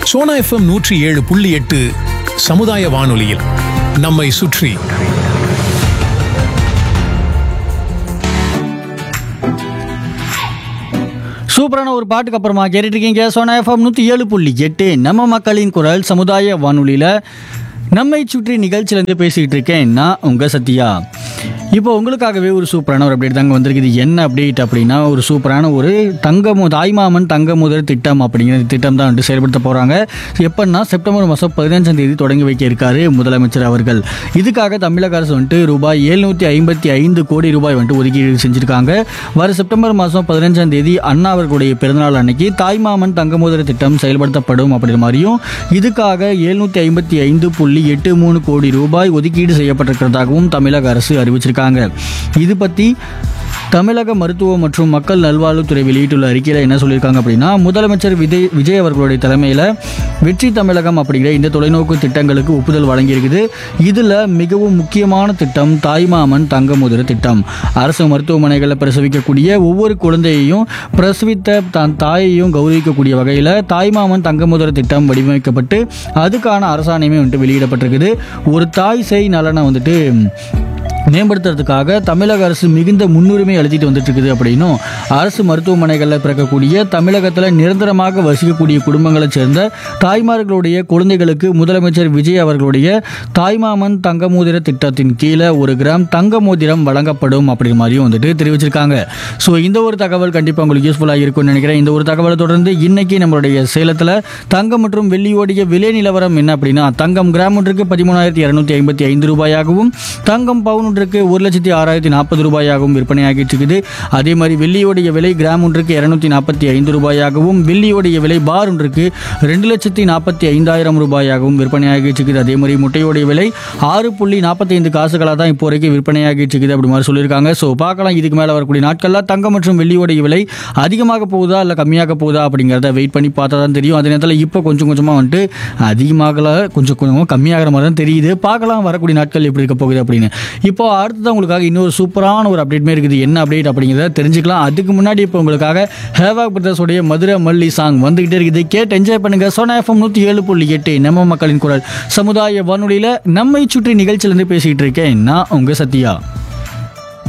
Sona FM நூற்றி ஏழு புள்ளி எட்டு சமுதாய வானொலியில் நம்மை சுற்றி சூப்பரான ஒரு பாட்டுக்கு அப்புறமா கேட்டுட்டு இருக்கீங்க சோனா எஃப்எம் நூற்றி ஏழு புள்ளி எட்டு நம்ம மக்களின் குரல் சமுதாய வானொலியில் நம்மை சுற்றி நிகழ்ச்சியிலேருந்து பேசிக்கிட்டு இருக்கேன் நான் உங்கள் சத்யா இப்போ உங்களுக்காகவே ஒரு சூப்பரான ஒரு அப்டேட் தாங்க வந்திருக்குது என்ன அப்டேட் அப்படின்னா ஒரு சூப்பரான ஒரு தங்கமு தாய்மாமன் தங்க முதல் திட்டம் அப்படிங்கிற திட்டம் தான் வந்துட்டு செயல்படுத்த போகிறாங்க எப்படின்னா செப்டம்பர் மாதம் பதினஞ்சாம் தேதி தொடங்கி வைக்க இருக்காரு முதலமைச்சர் அவர்கள் இதுக்காக தமிழக அரசு வந்துட்டு ரூபாய் எழுநூற்றி ஐம்பத்தி ஐந்து கோடி ரூபாய் வந்துட்டு ஒதுக்கீடு செஞ்சுருக்காங்க வர செப்டம்பர் மாதம் பதினஞ்சாம் தேதி அண்ணா அவர்களுடைய பிறந்தநாள் அன்னைக்கு தாய்மாமன் தங்க முதல் திட்டம் செயல்படுத்தப்படும் அப்படிங்கிற மாதிரியும் இதுக்காக எழுநூற்றி ஐம்பத்தி ஐந்து புள்ளி எட்டு மூணு கோடி ரூபாய் ஒதுக்கீடு செய்யப்பட்டிருக்கிறதாகவும் தமிழக அரசு அறிவிச்சிருக்காங்க இது பற்றி தமிழக மருத்துவ மற்றும் மக்கள் நல்வாழ்வுத்துறை வெளியிட்டுள்ள அறிக்கையில் என்ன சொல்லியிருக்காங்க அப்படின்னா முதலமைச்சர் விஜய் விஜய் அவர்களுடைய தலைமையில் வெற்றி தமிழகம் அப்படிங்கிற இந்த தொலைநோக்கு திட்டங்களுக்கு ஒப்புதல் வழங்கியிருக்குது இதில் மிகவும் முக்கியமான திட்டம் தாய்மாமன் தங்க முதல திட்டம் அரசு மருத்துவமனைகளில் பிரசவிக்கக்கூடிய ஒவ்வொரு குழந்தையையும் பிரசவித்த தன் தாயையும் கௌரவிக்கக்கூடிய வகையில் தாய்மாமன் தங்க முதல திட்டம் வடிவமைக்கப்பட்டு அதுக்கான அரசாணையுமே வந்துட்டு வெளியிடப்பட்டிருக்குது ஒரு தாய் செய் நலனை வந்துட்டு மேம்படுத்துறதுக்காக தமிழக அரசு மிகுந்த முன்னுரிமை அளித்துட்டு வந்துட்டு இருக்குது அப்படின்னும் அரசு மருத்துவமனைகளில் பிறக்கக்கூடிய தமிழகத்தில் நிரந்தரமாக வசிக்கக்கூடிய குடும்பங்களைச் சேர்ந்த தாய்மார்களுடைய குழந்தைகளுக்கு முதலமைச்சர் விஜய் அவர்களுடைய தாய்மாமன் தங்க மோதிர திட்டத்தின் கீழே ஒரு கிராம் தங்க மோதிரம் வழங்கப்படும் அப்படிங்கிற மாதிரியும் வந்துட்டு தெரிவிச்சிருக்காங்க ஸோ இந்த ஒரு தகவல் கண்டிப்பாக உங்களுக்கு யூஸ்ஃபுல்லாக இருக்கும்னு நினைக்கிறேன் இந்த ஒரு தகவலை தொடர்ந்து இன்னைக்கு நம்மளுடைய சேலத்தில் தங்கம் மற்றும் வெள்ளியோடைய விலை நிலவரம் என்ன அப்படின்னா தங்கம் கிராம் ஒன்றுக்கு பதிமூணாயிரத்தி இரநூத்தி ஐம்பத்தி ஐந்து ரூபாயாகவும் தங்கம் பவுன் ஒன்றுக்கு ஒரு லட்சத்தி ஆறாயிரத்தி நாற்பது ரூபாயாகவும் விற்பனையாகிட்டு இருக்குது அதே மாதிரி வெள்ளியோடைய விலை கிராம் ஒன்றுக்கு இரநூத்தி நாற்பத்தி ஐந்து ரூபாயாகவும் வெள்ளியோடைய விலை பார் ஒன்றுக்கு ரெண்டு லட்சத்தி நாற்பத்தி ஐந்தாயிரம் ரூபாயாகவும் விற்பனையாகிட்டு இருக்குது அதே மாதிரி முட்டையோடைய விலை ஆறு புள்ளி நாற்பத்தைந்து காசுகளாக தான் இப்போ வரைக்கும் விற்பனையாகிட்டு இருக்குது அப்படி மாதிரி சொல்லியிருக்காங்க ஸோ பார்க்கலாம் இதுக்கு மேலே வரக்கூடிய நாட்களில் தங்கம் மற்றும் வெள்ளியோடைய விலை அதிகமாக போகுதா இல்லை கம்மியாக போகுதா அப்படிங்கிறத வெயிட் பண்ணி பார்த்தா தான் தெரியும் அதே நேரத்தில் இப்போ கொஞ்சம் கொஞ்சமாக வந்துட்டு அதிகமாகல கொஞ்சம் கொஞ்சமாக கம்மியாகிற மாதிரி தான் தெரியுது பார்க்கலாம் வரக்கூடிய நாட்கள் எப்படி இருக்க போகுது அப்படின்னு இப்போ அடுத்ததான் உங்களுக்காக இன்னொரு சூப்பரான ஒரு அப்டேட்மே இருக்குது என்ன அப்டேட் அப்படிங்கிறத தெரிஞ்சுக்கலாம் அதுக்கு முன்னாடி இப்போ உங்களுக்காக ஹேவாக் பிரதர்ஸோடைய மதுரை மல்லி சாங் வந்துகிட்டே இருக்குது கேட்டு என்ஜாய் பண்ணுங்க சோனா எஃப்எம் நூற்றி ஏழு புள்ளி எட்டு நம்ம மக்களின் குரல் சமுதாய வானொலியில் நம்மை சுற்றி நிகழ்ச்சியிலேருந்து பேசிக்கிட்டு இருக்கேன் நான் உங்கள் சத்யா